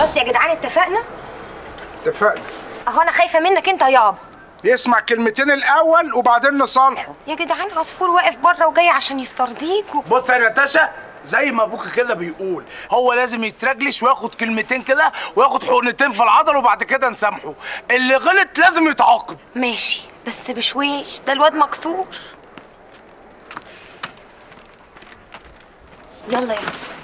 خلاص يا جدعان اتفقنا اتفقنا اهو انا خايفه منك انت يابا يسمع كلمتين الاول وبعدين نصالحه يا جدعان عصفور واقف بره وجاي عشان يسترضيكوا بص يا نتاشا زي ما ابوك كده بيقول هو لازم يترجلش وياخد كلمتين كده وياخد حقنتين في العضل وبعد كده نسامحه اللي غلط لازم يتعاقب ماشي بس بشويش ده الواد مكسور يلا يا عصفور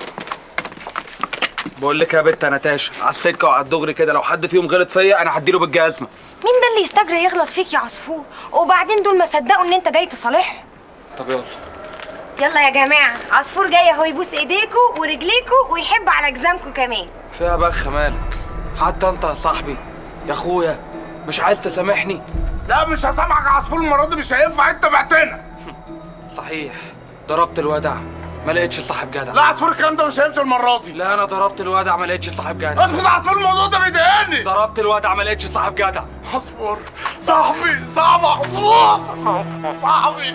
بقول لك يا بت يا نتاشا على السكه وعلى الدغري كده لو حد فيهم غلط فيا انا هديله بالجزمه مين ده اللي يستجري يغلط فيك يا عصفور وبعدين دول ما صدقوا ان انت جاي تصالحهم طب يلا يلا يا جماعه عصفور جاي اهو يبوس ايديكوا ورجليكوا ويحب على جزامكوا كمان فيها بخ مالك حتى انت يا صاحبي يا اخويا مش عايز تسامحني لا مش هسامحك يا عصفور المره دي مش هينفع انت بعتنا صحيح ضربت الودع ما لقيتش صاحب جدع لا عصفور الكلام ده مش هيمشي المره دي لا انا ضربت الودع ما لقيتش صاحب جدع اسكت يا عصفور الموضوع ده بيضايقني ضربت الودع ما لقيتش صاحب جدع عصفور صاحبي صاحبي عصفور صاحبي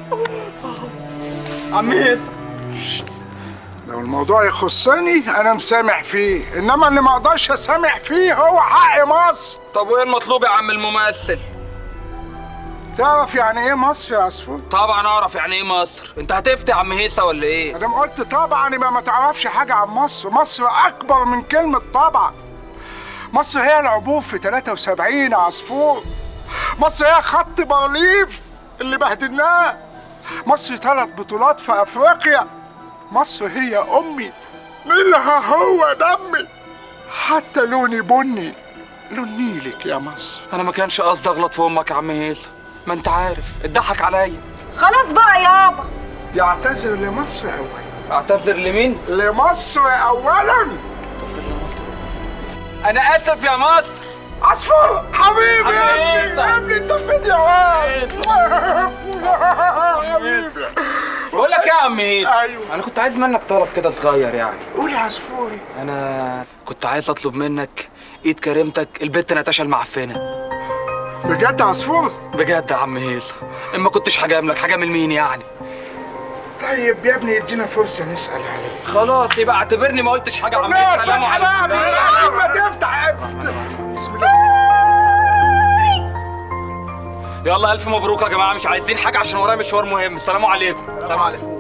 عميس لو الموضوع يخصني انا مسامح فيه انما اللي ما اقدرش اسامح فيه هو حق مصر طب وايه المطلوب يا عم الممثل تعرف يعني ايه مصر يا عصفور طبعا اعرف يعني ايه مصر انت هتفتي يا عم هيثة ولا ايه ادام قلت طبعا يبقى ما تعرفش حاجه عن مصر مصر اكبر من كلمه طبعا مصر هي العبور في 73 يا عصفور مصر هي خط بارليف اللي بهدلناه مصر ثلاث بطولات في افريقيا مصر هي امي منها هو دمي حتى لوني بني لون نيلك يا مصر انا ما كانش قصدي اغلط في امك يا عم هيثة ما انت عارف اتضحك عليا خلاص بقى يابا يعتذر لمصر اولا اعتذر لمين لمصر اولا اعتذر لمصر انا اسف يا مصر عصفور حبيبي يا عم ابني هيثم. يا ابني انت فين يا واد حبيبي بقول لك ايه يا عم هيثة ايوه انا كنت عايز منك طلب كده صغير يعني قول يا عصفوري انا كنت عايز اطلب منك ايد كريمتك البت نتاشا المعفنه بجد يا عصفور بجد يا عم هيثة اما كنتش حجاملك حجامل مين يعني طيب يا ابني ادينا فرصه نسال عليه خلاص يبقى اعتبرني ما قلتش حاجه يا عم لا هيثة. سلام فتح بقى عليكم. لازم ما تفتح بسم الله يلا الف مبروك يا جماعه مش عايزين حاجه عشان ورايا مشوار مهم السلام عليكم السلام عليكم